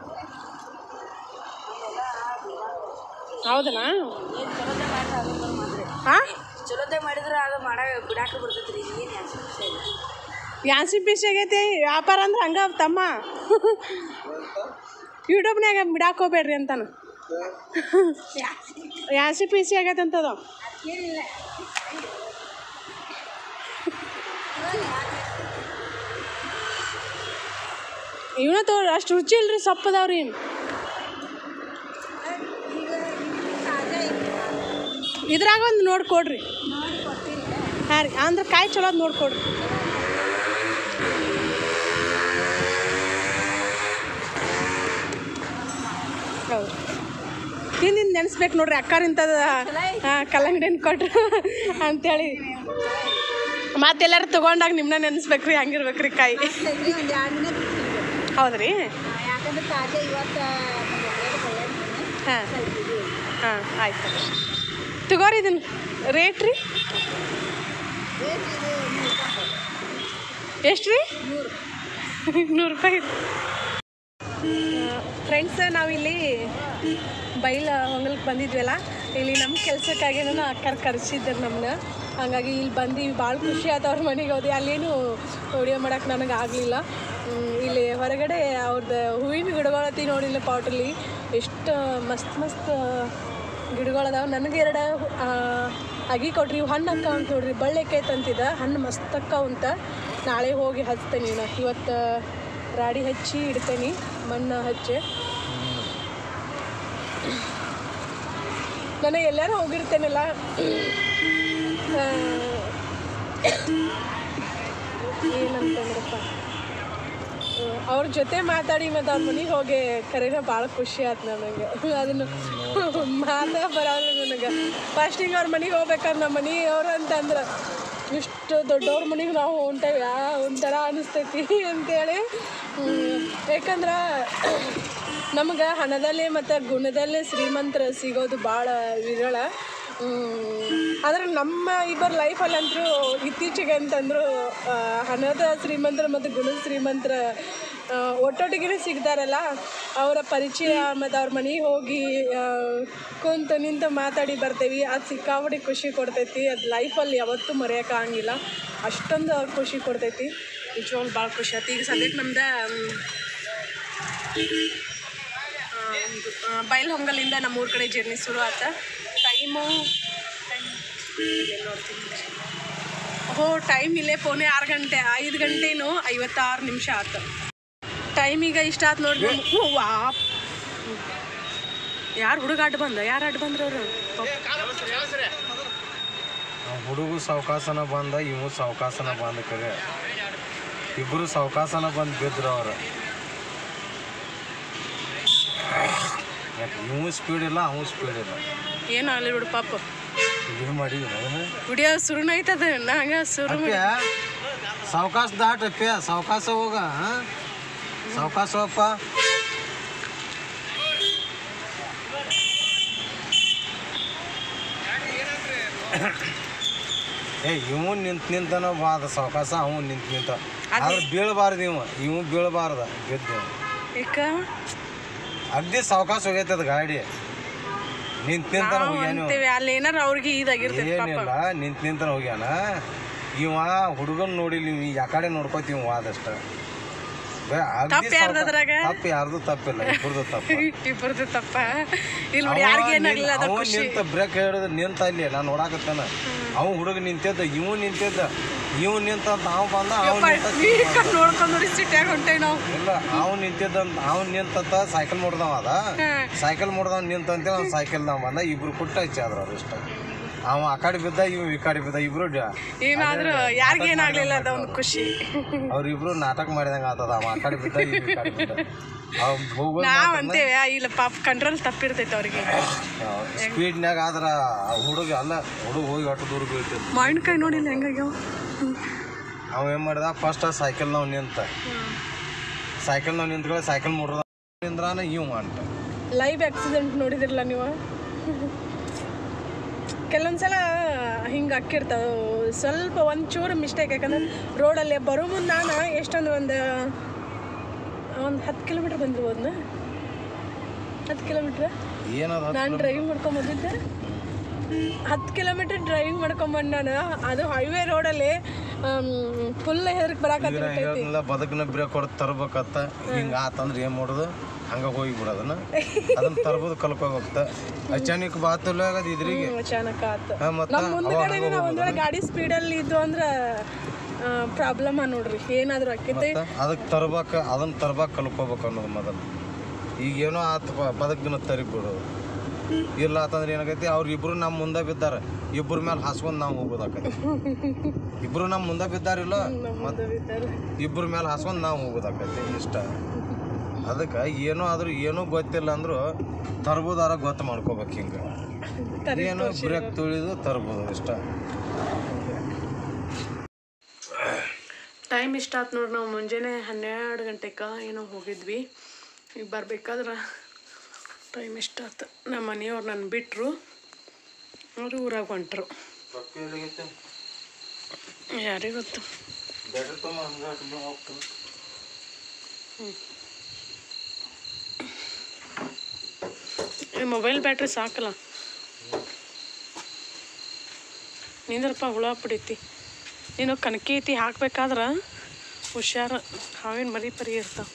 ಹೌದನಾ ಏನು ಚಲೋತೆ ಮಾಡಿದ್ರೆ ಅದು ಮಾಡ್ರಿ ಹಾಂ ಚಲೋತೆ ಮಾಡಿದ್ರೆ ಅದು ಮಾಡ ಬಿಡಾಕ ಬರ್ತೈತೆ ರೀ ಏನು ವಿಷಯ ಇಲ್ಲ ಯಾಸಿ ಬಿಸಿ ಆಗೈತಿ ವ್ಯಾಪಾರ ಅಂದ್ರೆ ಹಂಗ ತಮ್ಮ ಯೂಟ್ಯೂಬ್ನ್ಯಾಗ ಬಿಡಾಕ್ ಹೋಗ್ಬೇಡ್ರಿ ಅಂತಾನ ಯಾಸಿ ಪಿಸಿ ಆಗೈತೆ ಅಂತದ ಏನಿಲ್ಲ ಇವನ ತೋ ಅಷ್ಟು ರುಚಿ ಇಲ್ರಿ ಸೊಪ್ಪು ಅದಾವ್ರಿ ಇದ್ರಾಗ ಒಂದು ನೋಡ್ಕೊಡ್ರಿ ಹಾಂ ರೀ ಅಂದ್ರೆ ಕಾಯಿ ಚಲೋ ಅದ್ ನೋಡ್ಕೊಡ್ರಿ ಹೌದು ತಿಂದಿಂದ ನೆನೆಸ್ಬೇಕು ನೋಡ್ರಿ ಅಕ್ಕಾರಿಂತದ ಹಾಂ ಕಲ್ಲಂಗಡಿ ಹಣ್ಣ್ ಕೊಟ್ರು ಅಂತೇಳಿ ಮತ್ತೆಲ್ಲರೂ ತೊಗೊಂಡಾಗ ನಿಮ್ಮನ್ನ ನೆನೆಸ್ಬೇಕ್ರಿ ಹಂಗಿರ್ಬೇಕ್ರಿ ಕಾಯಿ ಒಂದು ಎರಡು ದಿನ ಬಿಟ್ಟಿದ್ವಿ ಹೌದ್ರಿ ಯಾಕಂದ್ರೆ ತಾಜಾ ಇವತ್ತು ಹಾಂ ಹಾಂ ಆಯ್ತು ತಗೋರಿ ಇದನ್ನು ರೇಟ್ ರೀ ಎಷ್ಟು ರೀ ನೂರು ರೂಪಾಯಿ ಫ್ರೆಂಡ್ಸ್ ನಾವಿಲ್ಲಿ ಬೈಲ ಹೊಂಗಲ್ಗೆ ಬಂದಿದ್ವಲ್ಲ ಇಲ್ಲಿ ನಮ್ಮ ಕೆಲಸಕ್ಕಾಗಿ ನಾನು ಅಕ್ಕರ್ ಕರೆಸಿದ್ದರು ನಮ್ಮನ್ನ ಹಾಗಾಗಿ ಇಲ್ಲಿ ಬಂದು ಭಾಳ ಖುಷಿ ಆಯ್ತು ಅವ್ರ ಮನೆಗೆ ಹೋದೆ ಅಲ್ಲೇನು ವಿಡಿಯೋ ಮಾಡೋಕೆ ನನಗೆ ಆಗಲಿಲ್ಲ ಇಲ್ಲಿ ಹೊರಗಡೆ ಅವ್ರದ್ದು ಹೂವಿನ ಗಿಡಗಳತಿ ನೋಡಿಲ್ಲ ಪಾಟಲ್ಲಿ ಎಷ್ಟು ಮಸ್ತ್ ಮಸ್ತ್ ಗಿಡಗಳದಾವ ನನಗೆ ಎರಡು ಅಗಿ ಕೊಟ್ರಿ ಇವು ಹಣ್ಣು ಅಕ್ಕ ಅಂತ ನೋಡ್ರಿ ಬಳ್ಳಿಕೈತೆ ಅಂತಿದ್ದ ಹಣ್ಣು ಮಸ್ತ್ ಅಕ್ಕಾವ್ ಅಂತ ನಾಳೆ ಹೋಗಿ ಹಚ್ತೇನೆ ನಾ ಇವತ್ತು ರಾಡಿ ಹಚ್ಚಿ ಇಡ್ತೇನೆ ಮಣ್ಣು ಹಚ್ಚಿ ನಾನು ಎಲ್ಲಾರು ಹೋಗಿರ್ತೇನಲ್ಲ ಆ, ಏನಂತಂದ್ರಪ್ಪ ಅವ್ರ ಜೊತೆ ಮಾತಾಡಿ ಮತ್ತು ಅವ್ರ ಮನೆಗೆ ಹೋಗಿ ಕರೆನ ಭಾಳ ಖುಷಿ ಆಯ್ತು ನನಗೆ ಅದನ್ನು ಮಾತಾ ಬರೋಲ್ಲ ನನಗೆ ಫಸ್ಟಿಗೆ ಅವ್ರ ಮನೆಗೆ ಹೋಗ್ಬೇಕಾದ್ರೆ ನಮ್ಮ ಮನೆಯವ್ರು ಅಂತಂದ್ರೆ ಇಷ್ಟು ದೊಡ್ಡವ್ರ ಮನೆಗೆ ನಾವು ಹೊಂಟೇವಿ ಒಂಥರ ಅನಿಸ್ತೈತಿ ಅಂತೇಳಿ ಹ್ಮ್, ಯಾಕಂದ್ರೆ ನಮ್ಗೆ ಹಣದಲ್ಲಿ ಮತ್ತು ಗುಣದಲ್ಲಿ ಶ್ರೀಮಂತರ ಸಿಗೋದು ಭಾಳ ವಿರಳ ಆದರೆ ನಮ್ಮ ಇಬ್ಬರ ಲೈಫಲ್ಲಂತರೂ ಇತ್ತೀಚೆಗೆ ಅಂತಂದ್ರು ಆ, ಹಣದ ಶ್ರೀಮಂತರ ಮತ್ತು ಗುಣದ ಶ್ರೀಮಂತರ ಆ, ಒಟ್ಟೊಟ್ಟಿಗೆ ಸಿಗ್ತಾರಲ್ಲ ಅವರ ಪರಿಚಯ ಮತ್ತು ಅವ್ರ ಮನೆಗೆ ಹೋಗಿ ಆ, ಕುಂತು ನಿಂತು ಮಾತಾಡಿ ಬರ್ತೀವಿ ಅದು ಸಿಕ್ಕಾಪಟ್ಟೆ ಖುಷಿ ಕೊಡ್ತೈತಿ ಅದು ಲೈಫಲ್ಲಿ ಯಾವತ್ತೂ ಮರೆಯೋಕ್ಕಾಗಂಗಿಲ್ಲ ಅಷ್ಟೊಂದು ಖುಷಿ ಕೊಡ್ತೈತಿ ನಿಜವಾಗ್ಲೂ ಭಾಳ ಖುಷಿ ಆಯ್ತು ಈಗ ಸದ್ಯಕ್ಕೆ ನಮ್ದು ಬೈಲ್ಹೊಂಗಲಿಂದ ನಮ್ಮೂರ ಕಡೆ ಜರ್ನಿ ಶುರು ಆತ ಟೈಮು ಹೋ ಟೈಮ್ ಇಲ್ಲೇ ಪೋನೆ ಆರು ಗಂಟೆ ಐದು ಗಂಟೆನೂ ಐವತ್ತಾರು ನಿಮಿಷ ಆತು ಟೈಮ್ ಈಗ ಇಷ್ಟ ಆತು ನೋಡಿ ವಾ ಯಾರು ಹುಡುಗ ಅಡ್ಡ ಬಂದ ಯಾರು ಅಡ್ಡ ಬಂದ್ರ ಅವರು ಹುಡುಗ ಸಾವಕಾಸನ ಬಂದ ಇವು ಸಾವಕಾಸನ ಬಂದ ಕರೆ ಇಬ್ರು ಸಾವಕಾಸನ ಬಂದು ಬಿದ್ರು ಅವ್ರು ಯಾಕೆ ಇವು ಸ್ಪೀಡ್ ಇಲ್ಲ ಅವು ಸ್ಪೀಡ್ ಇಲ್ಲ ಏನಾಗಲಿ ಬಿಡು ಪಾಪ ಇದು ಮಾಡಿದ್ರು ವಿಡಿಯೋ ಶುರುನ ಐತದ ನಾ ಹಂಗ ಶುರು ಅಪ್ಪೆ ಸಾವಕಾಶ ದಾಟ ಅಪ್ಪೆ ಸಾವಕಾಶ ಹೋಗ ಸಾವಕಾಶ ಹೋಗಪ್ಪ ಏ ಇವು ನಿಂತ ನಿಂತನ ಬಾದ ಸಾವಕಾಶ ಅವು ನಿಂತ ನಿಂತ ಆದ್ರೆ ಬೀಳಬಾರ್ದು ಇವ ಇವು ಬೀಳಬಾರ್ದ ಗೆದ್ದು ಯಾಕ ಅಗ್ದಿ ಸಾವಕಾಶ ಹೋಗೈತೆ ಅದು ಗಾಡಿ ನಿಂತ ನಿಂತನ ನಾವು ಹೋಗ್ಯಾನ ಇವ. ಅಂತೀವಿ ಅಲ್ಲಿ ಏನಾರ ಅವ್ರಿಗೆ ಇದಾಗಿರ್ತೈತಿ ಪಾಪ ಏನಿಲ್ಲ ನಿಂತ ನಿಂತನ ಹೋಗ್ಯಾನ ಇವ ಹುಡುಗನ್ ನೋಡಿಲ್ಲ ಇವ್ ಯಾಕಡೆ ನೋಡ್ಕೋತೀವಿ ಆದಷ್ಟ ತಪ್ಪ್ ಯಾರ್ದು ಅದ್ರಾಗ? ತಪ್ಪು ಯಾರ್ದು ತಪ್ಪಿಲ್ಲ ಇಬ್ಬರದು ತಪ್ಪು ಇಬ್ಬರದು ತಪ್ಪ ಇಲ್ಲಿ ನೋಡಿ ಯಾರಿಗೆ ಏನಾಗಲಿಲ್ಲ ಅದ ಅವ ಖುಷಿ ನಿಂತ ಬ್ರೇಕ್ ಹೇಳಿದ್ರೆ ನಿಂತ ಅಲ್ಲಿ ನಾನು ನೋಡಾಕತ್ತಾನ ಅವ ಹುಡುಗ ನಿಂತಿದ್ದ ಇವ್ ನಿಂತಿದ್ದ ಇವ್ ನಿಂತ ಅಂತ ಅವ ಬಂದ ಅವ ನಿಂತ ನೀರ್ ನೋಡ್ಕೊಂಡು ನೋಡಿ ಸಿಟ್ಯಾಗ ಹೊಂಟೇವಿ ನಾವು ಇಲ್ಲ ಅವ ನಿಂತಿದ್ದ ಅವ್ ನಿಂತತ್ತ ಸೈಕಲ್ ಮುಡ್ದವ ಅದ ಸೈಕಲ್ ಮುಡ್ದವ ನಿಂತಂತೇಳಿ ಅವ್ನ ಸೈಕಲ್ ನಾವ್ ಬಂದ ಇಬ್ರು ಕುಟ್ಟ ಹಚ್ಚಾದ್ರ ಅವ್ರು ಇಷ್ಟ ಅವ ಆ ಕಡೆ ಬಿದ್ದ ಇವ್ ಈ ಕಡೆ ಬಿದ್ದ ಇಬ್ರು ಡ- ಏನಾದ್ರೂ ಯಾರಿಗೆ ಏನಾಗ್ಲಿಲ್ಲ ಅದ ಒಂದು ಖುಷಿ ಅವ್ರಿಬ್ರು ನಾಟಕ ಮಾಡಿದಂಗ ಆತದ ಅವ ಆ ಕಡೆ ಬಿದ್ದ ಇವ್ ಈ ಕಡೆ ಬಿದ್ದ ಅವ್ ಹೋಗೋದ್ ನಾವ್ ಅಂತೇವೆ ಇಲ್ಲ ಪಾಪ ಕಂಟ್ರೋಲ್ ತಪ್ಪಿರ್ತೈತೆ ಅವ್ರಿಗೆ ಸ್ಪೀಡ್ನ್ಯಾಗ ಆದ್ರ ಆ ಹುಡುಗ ಅಲ್ಲ ಹುಡುಗ ಹೋಗಿ ಅಷ್ಟು ದೂರ ಬೀಳ್ತಿದ್ದ ಮಾವಿನಕಾಯಿ ನೋಡಿಲ್ಲ ಹೆಂಗಾಗ್ಯಾವ ಅವ ಏನ್ ಮಾಡಿದ ಫಸ್ಟ್ ಸೈಕಲ್ ನಾವ್ ನಿಂತ ಸೈಕಲ್ ನಾವ್ ನಿಂತ್ಕೊಳ್ಳಿ ಸೈಕಲ್ ಮುಡ್ದ ನಿಂದ್ರಾನ ಇವ್ ಅಂತ ಲೈವ್ ಆಕ್ಸಿಡೆಂಟ್ ನೋಡಿದಿರಲ್ಲ ನೀವು ಕೆಲವೊಂದ್ಸಲ ಹಿಂಗೆ ಅಕ್ಕಿರ್ತಾವ ಸ್ವಲ್ಪ ಒಂಚೂರು ಮಿಸ್ಟೇಕ್ ಯಾಕಂದ್ರೆ ರೋಡಲ್ಲಿ ಬರೋ ಮುಂದೆ ನಾನು ಎಷ್ಟೊಂದು ಒಂದು ಒಂದು ಹತ್ತು ಕಿಲೋಮೀಟ್ರ್ ಬಂದಿರ್ಬೋದನ್ನ ಹತ್ತು ಕಿಲೋಮೀಟ್ರ್ ಏನದ ನಾನು ಡ್ರೈವಿಂಗ್ ಮಾಡ್ಕೊಂಡ್ ಬಂದಿದ್ದೆ ಹತ್ತು ಕಿಲೋಮೀಟರ್ ಡ್ರೈವಿಂಗ್ ಮಾಡ್ಕೊಂಡ್ ನಾನು ಅದು ಹೈವೇ ರೋಡಲ್ಲಿ ಫುಲ್ ಹೆದರ್ಕ್ ಬರಾಕತ್ತಿರ್ತೈತಿ ಹೇಳಿಲ್ಲ ಬದುಕನ ಬ್ರೇಕ್ ಹೊಡೆದು ತರ್ಬೇಕತ್ತ ಹಿಂಗ ಆತಂದ್ರೆ ಏನ್ ಮಾಡೋದು ಹಂಗ ಹೋಗಿ ಬಿಡೋದನ್ನ ಅದನ್ನ ತರ್ಬೋದು ಕಲ್ಕೋಬೇಕತ್ತ ಅಚಾನಕ್ ಬಾತಲ್ಲ ಆಗದ ಇದ್ರಿಗೆ ಅಚಾನಕ ಆತ ಹಾ, ಮತ್ತ ನಮ್ಮ ಮುಂದ್ಗಡೆ ನಾವು ಒಂದ್ ವೇಳೆ ಗಾಡಿ ಸ್ಪೀಡಲ್ಲಿ ಇದ್ದು ಅಂದ್ರೆ ಪ್ರಾಬ್ಲಮ್ ನೋಡ್ರಿ ಏನಾದ್ರು ಆಕೈತಿ ಮತ್ತ ಅದಕ್ಕೆ ತರ್ಬೇಕ ಅದನ್ನ ತರ್ಬೇಕ ಕಲ್ಕೋಬೇಕು ಅನ್ನೋದು ಮೊದಲು ಈಗ ಏನೋ ಆತ ಬದುಕಿನ ತರಿಬಿಡೋದು ಇಲ್ಲ ಆತಂದ್ರೆ ಏನಾಗೈತಿ ಅವ್ರ ಇಬ್ರು ನಮ್ಮ ಮುಂದೆ ಬಿದ್ದಾರ ಇಬ್ರ ಮೇಲೆ ಹಾಸ್ಕೊಂಡ್ ನಾವು ಹೋಗೋದಾಕೈತಿ ಇಬ್ರು ನಮ್ಮ ಮುಂದೆ ಬಿದ್ದಾರಿಲ್ಲ ಮತ್ ಇಬ್ರ ಮೇಲೆ ಹಾಸ್ಕೊಂಡ್ ನಾವು ಹೋಗೋದಾಕೈತಿ ಇಷ್ಟ ಅದಕ್ಕೆ ಏನೋ ಆದ್ರೂ ಏನೂ ಗೊತ್ತಿಲ್ಲ ಅಂದ್ರು ತರ್ಬೋದಾರ ಗೊತ್ತು ಮಾಡ್ಕೋಬೇಕು ಹಿಂಗೆ ಏನೋ ಬ್ರೇಕ್ ತುಳಿದು ತರ್ಬೋದು ಇಷ್ಟ ಟೈಮ್ ಇಷ್ಟ ಆತು ನೋಡ್ರಿ ನಾವು ಮುಂಜಾನೆ ಹನ್ನೆರಡು ಗಂಟೆಗೆ ಏನೋ ಹೋಗಿದ್ವಿ ಈಗ ಬರ್ಬೇಕಾದ್ರೆ ಟೈಮ್ ಇಷ್ಟ ಆತು ನಮ್ಮ ಮನೆಯವ್ರು ನನ್ನ ಬಿಟ್ಟರು ಅವರು ಊರಾಗ ಹೊಂಟ್ರು ಯಾರಿಗೆ ಗೊತ್ತು ಈ ಮೊಬೈಲ್ ಬ್ಯಾಟ್ರಿ ಸಾಕಲ್ಲ ನಿಂದ್ರಪ್ಪ ಹುಳ ಪಡಿತಿ ನೀನು ಕನಕಿ ಐತಿ ಹಾಕ್ಬೇಕಾದ್ರೆ ಹುಷಾರ ಹಾವಿನ ಮರಿ ಪರಿ ಇರ್ತಾವ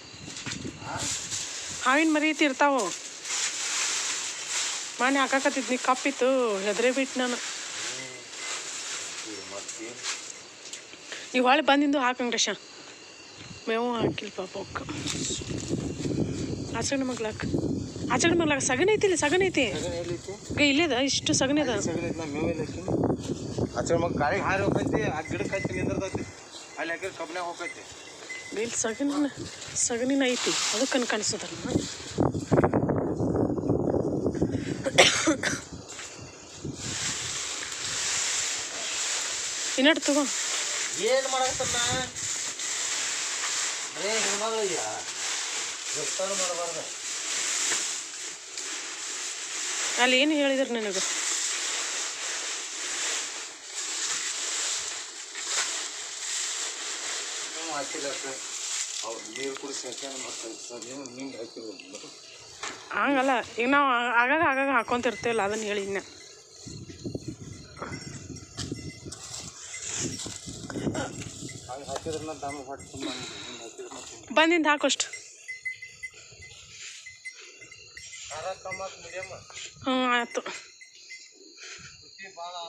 ಹಾವಿನ ಮರಿ ಐತಿ ಇರ್ತಾವ ಮಾನೆ ಹಾಕಾಕತ್ತಿದ್ನಿ ಕಪ್ಪಿತ್ತು ಹೆದ್ರೆ ಬಿಟ್ಟು ನಾನು ನೀವು ಹೊಳೆ ಬಂದಿಂದು ಹಾಕಂಗ್ರಶ ಮೇವು ಹಾಕಿಲ್ಲ ಪಾಪ ಅವಕ್ಕೆ ಆಚರಣೆ ಮಗ್ಲಾಕ ಆಚರಣೆ ಮಗ್ಲಾಕ ಸಗಣಿ ಐತಿ ಇಲ್ಲಿ ಸಗಣಿ ಐತಿ ಗ ಇಲ್ಲೇದ ಇಷ್ಟು ಸಗಣಿ ಅದ ಆಚೆ ಮಗ ಗಾಳಿಗೆ ಹಾರಿ ಹೋಗೈತಿ ಆ ಗಿಡಕ್ಕೆ ಹಚ್ಚಿ ನಿಂದಿರ್ತೈತಿ ಅಲ್ಲಿ ಹಾಕಿದ್ರೆ ಕಬ್ನ್ಯಾಗ ಹೋಗೈತಿ ಇಲ್ಲಿ ಸಗಣಿನ ಸಗಣಿನ ಐತಿ ಅದಕ್ಕನ್ ಕಾಣಿಸ್ತದಲ್ಲ ಇನ್ನಟ್ಟು ತಗೋ ಏನು ಮಾಡಕತ್ತನ್ನ ಅದೇ ಹೆಣ್ಮಗಳಿಗೆ ಗೊತ್ತಾನು ಮಾಡಬಾರ್ದು ಅಲ್ಲಿ ಏನು ಹೇಳಿದ್ರು ನನಗೆ ನೀವು ಹಾಕಿಲ್ಲ ಅವ್ರು ನೀರು ಕುಡಿಸಿ ಹಾಕ್ಯಾನ ಮತ್ತೆ ಸರ್ ನೀವು ನಿಂಗೆ ಹಾಕಿರೋದು ಹಂಗಲ್ಲ ಈಗ ನಾವು ಆಗಾಗ ಆಗಾಗ ಹಾಕೊಂತಿರ್ತೀವಲ್ಲ ಅದನ್ನು ಹೇಳಿ ಇನ್ನ ಹಂಗೆ ಹಾಕಿದ್ರನ್ನ ದಮ್ ಹೊಟ್ಟೆ ತುಂಬ ಹಿಂಗೆ ಹಾಕಿದ್ರೆ ಮತ್ತೆ ಬಂದಿಂದ ಹಾಕೋಷ್ಟು ಖಾರ ಕಮ್ಮ ಮೀಡಿಯಮ್ ಹ್ಞೂ ಆಯ್ತು ಭಾಳ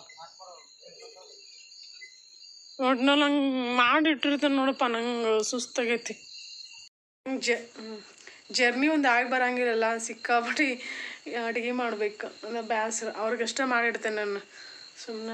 ಒಟ್ನಲ್ಲಿ ಹಂಗೆ ಮಾಡಿಟ್ಟಿರ್ತಾನೆ ನೋಡಪ್ಪ ನಂಗೆ ಸುಸ್ತಾಗೈತಿ ಜ ಜರ್ನಿ ಒಂದು ಆಗಿ ಬರಂಗಿರಲ್ಲ ಸಿಕ್ಕಾಪಟ್ಟಿ ಅಡುಗೆ ಮಾಡ್ಬೇಕು ಅಂದ್ರೆ ಬೇಸರ ಅವ್ರಿಗಷ್ಟೇ ಮಾಡಿಡ್ತೇನೆ ನಾನು ಸುಮ್ಮನೆ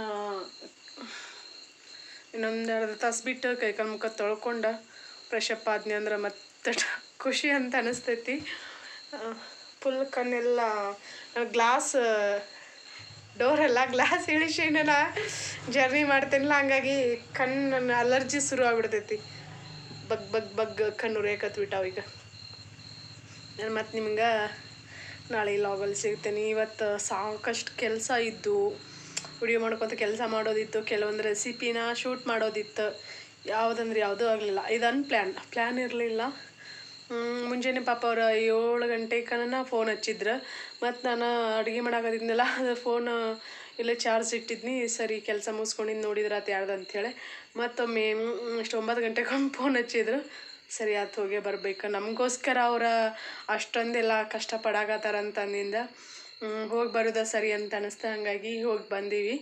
ಇನ್ನೊಂದು ಅರ್ಧ ತಾಸು ಬಿಟ್ಟು ಕೈಕಾಲು ಮುಖ ತೊಳ್ಕೊಂಡು ಫ್ರೆಶ್ ಅಪ್ ಆದ್ನಿ ಅಂದ್ರೆ ಮತ್ತೆ ಟ- ಖುಷಿ ಅಂತ ಅನಿಸ್ತೈತಿ ಫುಲ್ ಕಣ್ಣೆಲ್ಲ ಗ್ಲಾಸ್ ಡೋರೆಲ್ಲ ಗ್ಲಾಸ್ ಇಳಿಸಿನ ಜರ್ನಿ ಮಾಡ್ತೇನಿಲ್ಲ ಹಂಗಾಗಿ ಕಣ್ಣು ಅಲರ್ಜಿ ಶುರು ಆಗ್ಬಿಡ್ತೈತಿ ಬಗ್ ಬಗ್ ಬಗ್ ಕಣ್ಣು ರೇಖತ್ಬಿಟ್ಟಾವ ಈಗ ನಾನು ಮತ್ತೆ ನಿಮ್ಗೆ ನಾಳೆ ಲಾಗಲ್ಲಿ ಸಿಗ್ತೇನೆ ಇವತ್ತು ಸಾಕಷ್ಟು ಕೆಲಸ ಇದ್ದು ವಿಡಿಯೋ ಮಾಡ್ಕೊತ ಕೆಲಸ ಮಾಡೋದಿತ್ತು ಕೆಲವೊಂದು ರೆಸಿಪಿನ ಶೂಟ್ ಮಾಡೋದಿತ್ತು ಯಾವುದಂದ್ರೆ ಯಾವುದೂ ಆಗಲಿಲ್ಲ ಇದು ಪ್ಲ್ಯಾನ್ ಪ್ಲ್ಯಾನ್ ಇರಲಿಲ್ಲ ಮುಂಜಾನೆ ಪಾಪ ಅವ್ರು ಏಳು ಗಂಟೆ ಕನ ಫೋನ್ ಹಚ್ಚಿದ್ರು ಮತ್ತು ನಾನು ಅಡುಗೆ ಮಾಡಾಕತ್ತಿದ್ನಲ್ಲ ಅದು ಫೋನ್ ಇಲ್ಲೇ ಚಾರ್ಜ್ ಇಟ್ಟಿದ್ನಿ ಸರಿ ಕೆಲಸ ಮುಗಿಸ್ಕೊಂಡಿದ್ದು ನೋಡಿದ್ರೆ ಅದು ಯಾರ್ದು ಅಂಥೇಳಿ ಮತ್ತೊಮ್ಮೆ ಅಷ್ಟು ಒಂಬತ್ತು ಗಂಟೆಗೆ ಫೋನ್ ಹಚ್ಚಿದ್ರು ಸರಿ ಆತು ಹೋಗೇ ಬರ್ಬೇಕು ನಮಗೋಸ್ಕರ ಅವ್ರ ಅಷ್ಟೊಂದೆಲ್ಲ ಕಷ್ಟಪಡಾಕತ್ತಾರ ಅಂತ ಅಂದಿಂದ ಹೋಗಿ ಬರೋದ ಸರಿ ಅಂತ ಅನಿಸ್ತಾ ಹಂಗಾಗಿ ಹೋಗಿ ಬಂದೀವಿ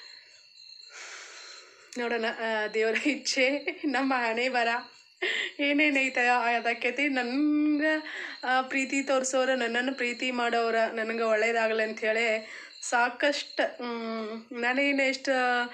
ನೋಡೋಣ ಆ, ದೇವರ ಇಚ್ಛೆ ನಮ್ಮ ಹಣೆ ಬರ ಏನೇನೈತೆ ಅದಕ್ಕೈತಿ ನನ್ಗೆ ಪ್ರೀತಿ ತೋರಿಸೋರು ನನ್ನನ್ನು ಪ್ರೀತಿ ಮಾಡೋರ ನನಗೆ ಒಳ್ಳೇದಾಗಲಿ ಅಂಥೇಳಿ ಸಾಕಷ್ಟು ನಾನೇನು ಎಷ್ಟು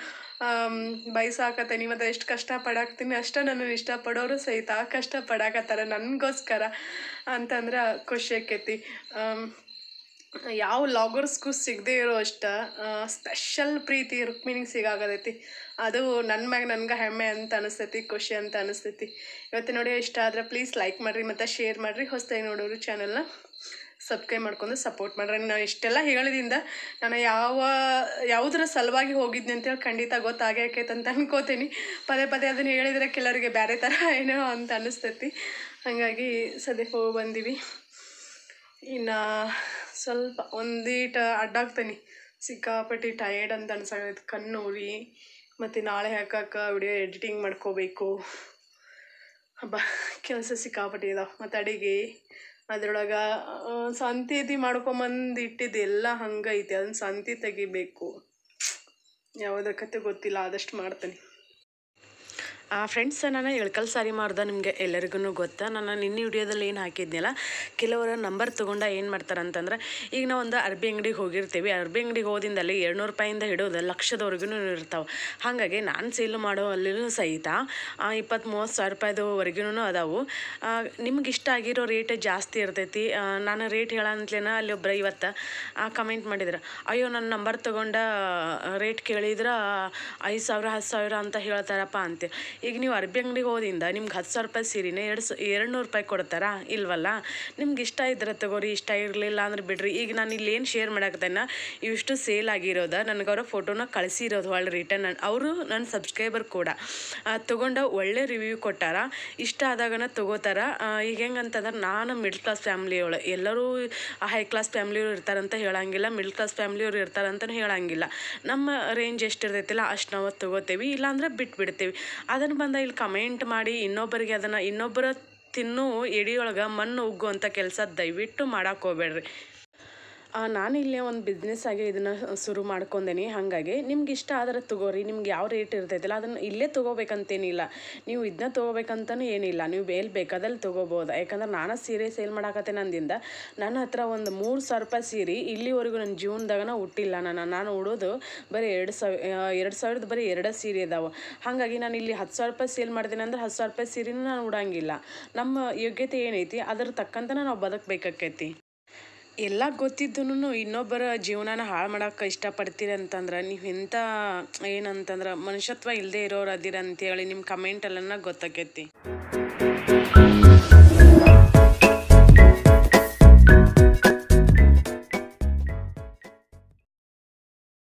ಬಯಸಾಕತ್ತೀನಿ ಮತ್ತು ಎಷ್ಟು ಕಷ್ಟ ಪಡಾಕ್ತೀನಿ ಅಷ್ಟು ನನ್ನನ್ನು ಇಷ್ಟಪಡೋರು ಸಹಿತ ಕಷ್ಟ ಪಡಾಕತ್ತಾರ ನನಗೋಸ್ಕರ ಅಂತಂದ್ರೆ ಖುಷಿ ಆಕೈತಿ ಆಮ್, ಯಾವ ಲಾಗರ್ಸ್ಗೂ ಸಿಗದೇ ಇರೋ ಅಷ್ಟ ಸ್ಪೆಷಲ್ ಪ್ರೀತಿ ರುಕ್ಮಿಣಿಗೆ ಸಿಗಾಗತೈತಿ ಅದು ನನ್ನ ಮ್ಯಾಗ ನನ್ಗೆ ಹೆಮ್ಮೆ ಅಂತ ಅನಿಸ್ತೈತಿ ಖುಷಿ ಅಂತ ಅನಿಸ್ತೈತಿ ಇವತ್ತು ನೋಡಿ ಇಷ್ಟ ಆದ್ರೆ ಪ್ಲೀಸ್ ಲೈಕ್ ಮಾಡಿರಿ ಮತ್ತು ಶೇರ್ ಮಾಡಿರಿ ಹೊಸದಾಗಿ ನೋಡೋರು ಚಾನಲ್ನ ಸಬ್ಸ್ಕ್ರೈಬ್ ಮಾಡ್ಕೊಂಡು ಸಪೋರ್ಟ್ ಮಾಡ್ರಿ ನಾನು ಇಷ್ಟೆಲ್ಲ ಹೇಳಿದಿಂದ ನಾನು ಯಾವ ಯಾವುದರ ಸಲುವಾಗಿ ಹೋಗಿದ್ನಿ ಅಂತೇಳಿ ಖಂಡಿತ ಗೊತ್ತಾಗೇ ಆಕೈತೆ ಅಂತ ಅನ್ಕೋತೀನಿ ಪದೇ ಪದೇ ಅದನ್ನು ಹೇಳಿದರೆ ಕೆಲವರಿಗೆ ಬೇರೆ ಥರ ಏನೋ ಅಂತ ಅನಿಸ್ತೈತಿ ಹಾಗಾಗಿ ಸದ್ಯಕ್ಕೆ ಹೋಗಿ ಬಂದೀವಿ ಇನ್ನು ಸ್ವಲ್ಪ ಒಂದೀಟ ಅಡ್ಡಾಗ್ತೀನಿ ಸಿಕ್ಕಾಪಟ್ಟಿ ಟಯರ್ಡ್ ಅಂತ ಅನ್ಸಾಗೈತೆ ಕಣ್ಣು ಉರಿ ಮತ್ತು ನಾಳೆ ಹಾಕಕ್ಕೆ ವಿಡಿಯೋ ಎಡಿಟಿಂಗ್ ಮಾಡ್ಕೋಬೇಕು ಹಬ್ಬ ಕೆಲಸ ಸಿಕ್ಕಾಪಟ್ಟಿ ಇದಾವೆ ಮತ್ತು ಅಡಿಗೆ ಅದ್ರೊಳಗೆ ಸಂತಿದಿ ಮಾಡ್ಕೊಂಬಂದು ಇಟ್ಟಿದ್ದು ಎಲ್ಲ ಹಂಗೈತೆ ಅದನ್ನ ಸಂತಿ ತೆಗಿಬೇಕು ಯಾವುದಕ್ಕತ್ತೆ ಗೊತ್ತಿಲ್ಲ ಆದಷ್ಟು ಮಾಡ್ತೀನಿ ಫ್ರೆಂಡ್ಸ್ ನಾನು ಇಳ್ಕಲ್ ಸಾರಿ ಮಾಡ್ದೆ ನಿಮಗೆ ಎಲ್ಲರಿಗೂ ಗೊತ್ತಾ ನಾನು ನಿನ್ನೆ ವಿಡಿಯೋದಲ್ಲಿ ಏನು ಹಾಕಿದ್ನಲ್ಲ ಕೆಲವರ ನಂಬರ್ ತೊಗೊಂಡ ಏನು ಮಾಡ್ತಾರೆ ಅಂತಂದ್ರೆ ಈಗ ನಾವು ಒಂದು ಅರ್ಬಿ ಅಂಗಡಿಗೆ ಹೋಗಿರ್ತೀವಿ ಅರ್ಬಿ ಅಂಗಡಿಗೆ ಹೋದಿಂದಲ್ಲಿ ಎರಡುನೂರು ರೂಪಾಯಿಂದ ಹಿಡಿದು ಲಕ್ಷದವರೆಗೂ ಇರ್ತಾವೆ ಹಾಗಾಗಿ ನಾನು ಸೇಲ್ ಮಾಡೋ ಅಲ್ಲಿನೂ ಸಹಿತ ಇಪ್ಪತ್ತು ಮೂವತ್ತು ಸಾವಿರ ರೂಪಾಯಿದವರೆಗೂ ಅದಾವು ನಿಮ್ಗೆ ಇಷ್ಟ ಆಗಿರೋ ರೇಟ್ ಜಾಸ್ತಿ ಇರ್ತೈತಿ ಆ, ನಾನು ರೇಟ್ ಹೇಳಂತ್ಲೇನ ಅಲ್ಲಿ ಒಬ್ಬರು ಇವತ್ತು ಕಮೆಂಟ್ ಮಾಡಿದ್ರು ಅಯ್ಯೋ ನನ್ನ ನಂಬರ್ ತೊಗೊಂಡ ರೇಟ್ ಕೇಳಿದ್ರೆ ಐದು ಸಾವಿರ ಹತ್ತು ಸಾವಿರ ಅಂತ ಹೇಳ್ತಾರಪ್ಪ ಅಂತೆ ಈಗ ನೀವು ಅರ್ಬಿ ಅಂಗಡಿಗೆ ಹೋದಿಂದ ನಿಮ್ಗೆ ಹತ್ತು ಸಾವಿರ ರೂಪಾಯಿ ಸೀರೆನೇ ಎರಡು ಸ ಎರಡು ನೂರು ರೂಪಾಯಿ ಕೊಡ್ತಾರಾ ಇಲ್ವಲ್ಲ ನಿಮ್ಗೆ ಇಷ್ಟ ಇದ್ರೆ ತಗೋರಿ ಇಷ್ಟ ಇರಲಿಲ್ಲ ಅಂದ್ರೆ ಬಿಡ್ರಿ ಈಗ ನಾನು ಇಲ್ಲಿ ಏನು ಶೇರ್ ಮಾಡಾಕತ್ತೇನ ಇವಿಷ್ಟು ಸೇಲ್ ಆಗಿರೋದ ನನಗೆ ಅವರ ಫೋಟೋನ ಕಳಿಸಿರೋದು ಒಳ್ಳೆ ರಿಟರ್ನ್ ಅವರು ನನ್ನ ಸಬ್ಸ್ಕ್ರೈಬರ್ ಕೂಡ ಆ, ತಗೊಂಡ ಒಳ್ಳೆ ರಿವ್ಯೂ ಕೊಟ್ಟಾರ ಇಷ್ಟ ಆದಾಗನ ತಗೋತಾರ ಆ, ಈಗ ಹೆಂಗಂತಂದ್ರೆ ನಾನು ಮಿಡ್ಲ್ ಕ್ಲಾಸ್ ಫ್ಯಾಮ್ಲಿಯೊಳ ಎಲ್ಲರೂ ಹೈ ಕ್ಲಾಸ್ ಫ್ಯಾಮ್ಲಿಯವ್ರು ಇರ್ತಾರಂತ ಹೇಳಂಗಿಲ್ಲ ಮಿಡ್ಲ್ ಕ್ಲಾಸ್ ಫ್ಯಾಮ್ಲಿಯವ್ರು ಇರ್ತಾರಂತಲೂ ಹೇಳಂಗಿಲ್ಲ ನಮ್ಮ ರೇಂಜ್ ಎಷ್ಟು ಇರ್ತೈತಿಲ್ಲ ಅಷ್ಟು ನಾವು ತಗೋತೇವೆ ಇಲ್ಲಾಂದ್ರೆ ಬಿಟ್ಬಿಡ್ತೇವೆ ಅದನ್ನು ಬಂದ ಇಲ್ಲಿ ಕಮೆಂಟ್ ಮಾಡಿ ಇನ್ನೊಬ್ಬರಿಗೆ ಅದನ್ನು ಇನ್ನೊಬ್ಬರ ತಿನ್ನೋ ಎಡಿಯೊಳಗೆ ಮಣ್ಣು ಉಗ್ಗುವಂಥ ಕೆಲಸ ದಯವಿಟ್ಟು ಮಾಡಕ್ಕೆ ಹೋಗ್ಬೇಡ್ರಿ ಆ, ನಾನು ಇಲ್ಲೇ ಒಂದು ಬಿಸ್ನೆಸ್ ಆಗಿ ಇದನ್ನು ಶುರು ಮಾಡ್ಕೊಂಡೇನಿ ಹಾಗಾಗಿ ನಿಮ್ಗೆ ಇಷ್ಟ ಆದರೆ ತಗೋರಿ ನಿಮ್ಗೆ ಯಾವ ರೇಟ್ ಇರ್ತೈತಿಲ್ಲ ಅದನ್ನು ಇಲ್ಲೇ ತೊಗೋಬೇಕಂತೇನಿಲ್ಲ ನೀವು ಇದನ್ನ ತೊಗೋಬೇಕಂತನೂ ಏನಿಲ್ಲ ನೀವು ಎಲ್ಲಿ ಬೇಕಾದಲ್ಲಿ ತೊಗೋಬೋದು ಯಾಕಂದ್ರೆ ನಾನು ಸೀರೆ ಸೇಲ್ ಮಾಡಾಕತ್ತೇನೆ ಅಂದಿಂದ ನನ್ನ ಹತ್ರ ಒಂದು ಮೂರು ಸಾವಿರ ರೂಪಾಯಿ ಸೀರೆ ಇಲ್ಲಿವರೆಗೂ ನನ್ನ ಜೀವನದಾಗನ ಹುಟ್ಟಿಲ್ಲ ನಾನು ನಾನು ಉಡೋದು ಬರೀ ಎರಡು ಸಾವಿರ ಎರಡು ಸಾವಿರದ ಬರೀ ಎರಡು ಸೀರೆ ಇದಾವೆ ಹಾಗಾಗಿ ನಾನು ಇಲ್ಲಿ ಹತ್ತು ಸಾವಿರ ರೂಪಾಯಿ ಸೇಲ್ ಮಾಡ್ತೀನಿ ಅಂದ್ರೆ ಹತ್ತು ಸಾವಿರ ರೂಪಾಯಿ ಸೀರೆನೂ ನಾನು ಉಡಂಗಿಲ್ಲ ನಮ್ಮ ಯೋಗ್ಯತೆ ಏನೈತಿ ಅದ್ರ ತಕ್ಕಂತನ ನಾವು ಬದುಕಬೇಕಾಕೈತಿ ಎಲ್ಲ ಗೊತ್ತಿದ್ದೂ ಇನ್ನೊಬ್ಬರ ಜೀವನನ ಹಾಳು ಮಾಡಕ್ಕೆ ಇಷ್ಟಪಡ್ತೀರಿ ಅಂತಂದ್ರೆ ನೀವು ಎಂಥ ಏನಂತಂದ್ರೆ ಮನುಷ್ಯತ್ವ ಇಲ್ಲದೆ ಇರೋರು ಅದಿರ ಅಂತೇಳಿ ನಿಮ್ಮ ಕಮೆಂಟಲ್ಲೆಲ್ಲ ಗೊತ್ತಾಕೈತಿ